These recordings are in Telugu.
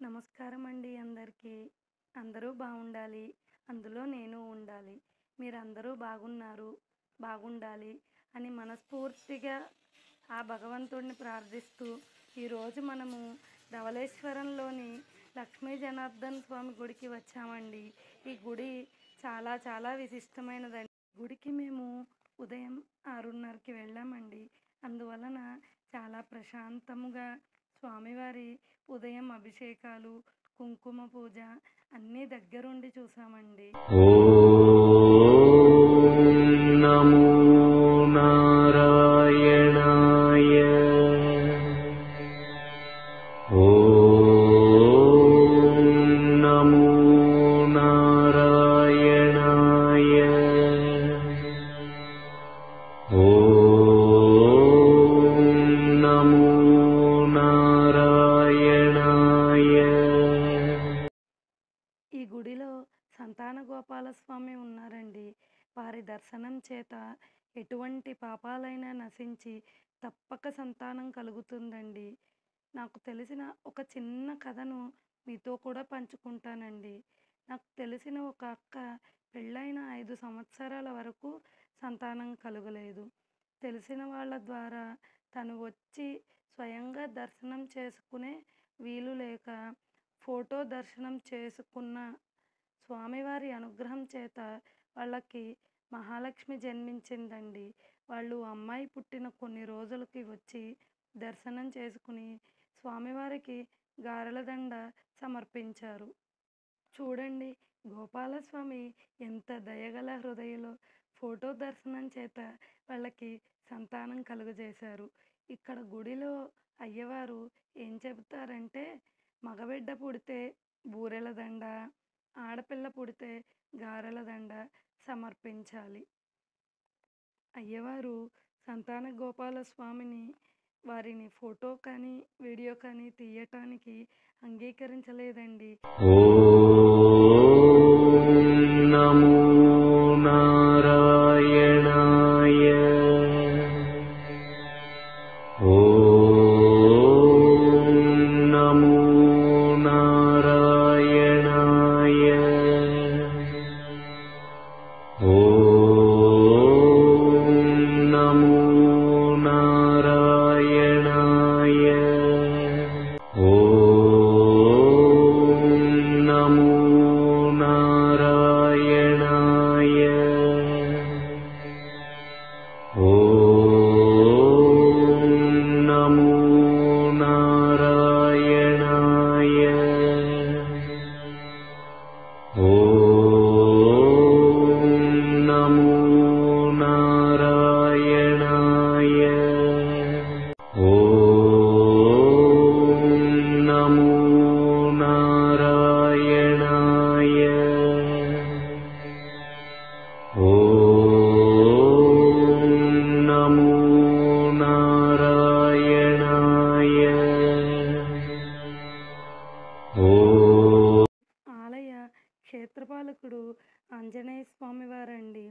నమస్కారం అండి అందరికీ అందరూ బాగుండాలి అందులో నేను ఉండాలి మీరందరూ బాగున్నారు బాగుండాలి అని మనస్ఫూర్తిగా ఆ భగవంతుడిని ప్రార్థిస్తూ ఈరోజు మనము ధవళేశ్వరంలోని లక్ష్మీ జనార్దన్ స్వామి గుడికి వచ్చామండి ఈ గుడి చాలా చాలా విశిష్టమైనదండి గుడికి మేము ఉదయం ఆరున్నరకి వెళ్ళామండి అందువలన చాలా ప్రశాంతముగా స్వామివారి ఉదయం అభిషేకాలు కుంకుమ పూజ అన్నీ దగ్గరుండి చూసామండి ॐ नमो नारायणाय ॐ नमो नारायणाय ॐ नमो नारायणाय ఈ గుడిలో సంతాన గోపాల స్వామి ఉన్నారండి వారి దర్శనం చేత ఎటువంటి పాపాలైనా నశించి తప్పక సంతానం కలుగుతుందండి నాకు తెలిసిన ఒక చిన్న కథను మీతో కూడా పంచుకుంటానండి నాకు తెలిసిన ఒక అక్క పెళ్ళైన ఐదు సంవత్సరాల వరకు సంతానం కలుగలేదు తెలిసిన వాళ్ళ ద్వారా తను వచ్చి స్వయంగా దర్శనం చేసుకునే వీలు లేక ఫోటో దర్శనం చేసుకున్న స్వామివారి అనుగ్రహం చేత వాళ్ళకి మహాలక్ష్మి జన్మించిందండి వాళ్ళు అమ్మాయి పుట్టిన కొన్ని రోజులకి వచ్చి దర్శనం చేసుకుని స్వామివారికి గారెలదండ సమర్పించారు చూడండి గోపాలస్వామి ఎంత దయగల హృదయలో ఫోటో దర్శనం చేత వాళ్ళకి సంతానం కలుగజేశారు ఇక్కడ గుడిలో అయ్యవారు ఏం చెబుతారంటే మగబిడ్డ పుడితే బూరెల దండ ఆడపిల్ల పుడితే గారెల దండ సమర్పించాలి అయ్యవారు సంతాన గోపాల స్వామిని వారిని ఫోటో కానీ వీడియో కానీ తీయటానికి అంగీకరించలేదండి ॐ नमो नारायणाय ॐ नमो नारायणाय ॐ नमो नारायणाय ॐ नमो नारायणाय ॐ नमो नारायणाय ॐ नमो नारायणाय ॐ नमो नारायणाय ॐ नमो नारायणाय ॐ ఆలయ క్షేత్రపాలకుడు ఆంజనేయ స్వామి వారండి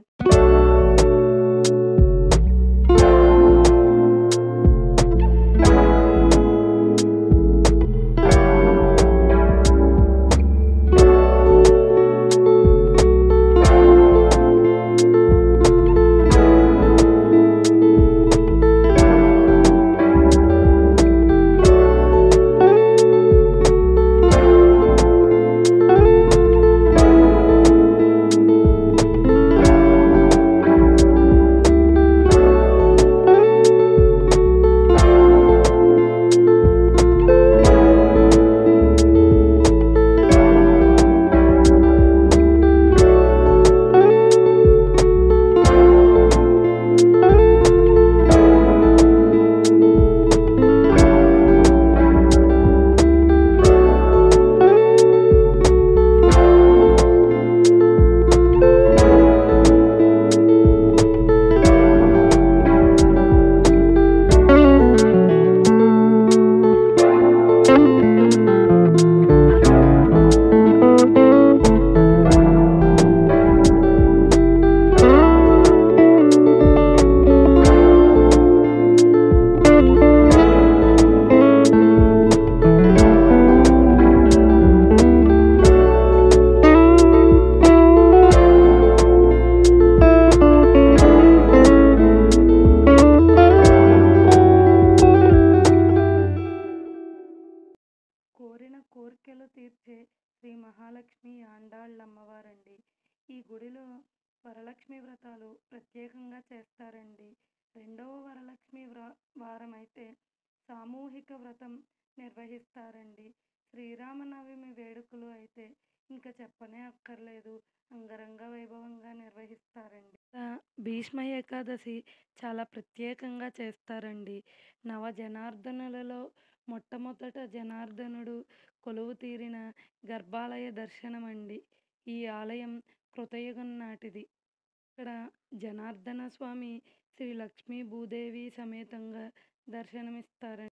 కోరికలు తీర్చే శ్రీ మహాలక్ష్మి ఆండాళ్ళమ్మవారండి ఈ గుడిలో వరలక్ష్మి వ్రతాలు ప్రత్యేకంగా చేస్తారండి రెండవ వరలక్ష్మి వ్ర వారం అయితే సామూహిక వ్రతం నిర్వహిస్తారండి శ్రీరామనవమి వేడుకలు అయితే ఇంకా చెప్పనే అక్కర్లేదు అంగరంగ వైభవంగా నిర్వహిస్తారండి ఆ, భీష్మ ఏకాదశి చాలా ప్రత్యేకంగా చేస్తారండి నవ జనార్దనులలో మొట్టమొదట జనార్దనుడు కొలువు తీరిన గర్భాలయ దర్శనం అండి ఈ ఆలయం కృతయుగం నాటిది ఇక్కడ జనార్దన స్వామి శ్రీ లక్ష్మీ భూదేవి సమేతంగా దర్శనమిస్తారండి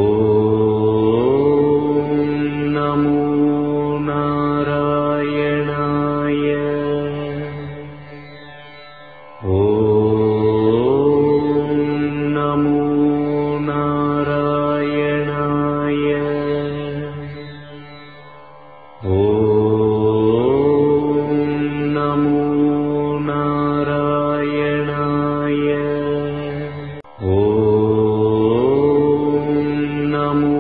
ॐ नमो नारायणाय ॐ नमो नारायणाय ॐ नमो नारायणाय ॐ नमो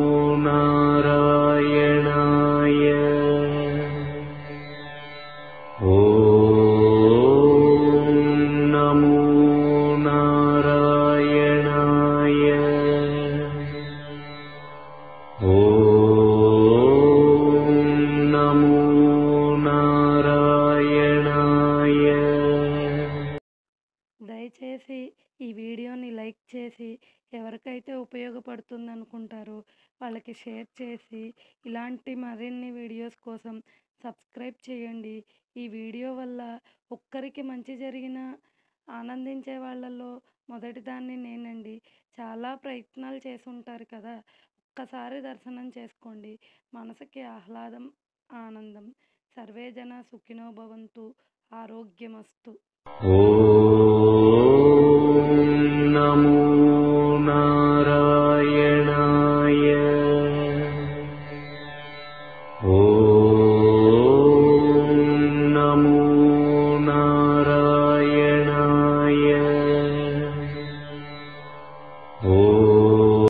नारायणाय ॐ नमो नारायणाय ॐ नमो नारायणाय దయచేసి ఈ వీడియోని లైక్ చేసి ఎవరికైతే ఉపయోగపడుతుంది అనుకుంటారో వాళ్ళకి షేర్ చేసి ఇలాంటి మరిన్ని వీడియోస్ కోసం సబ్స్క్రైబ్ చేయండి ఈ వీడియో వల్ల ఒక్కరికి మంచి జరిగిన ఆనందించే వాళ్ళల్లో మొదటి దాన్ని నేనండి చాలా ప్రయత్నాలు చేసి ఉంటారు కదా ఒక్కసారి దర్శనం చేసుకోండి మనసుకి ఆహ్లాదం ఆనందం సర్వే జన సుఖినో భవంతు ఆరోగ్యమస్తు ॐ नमो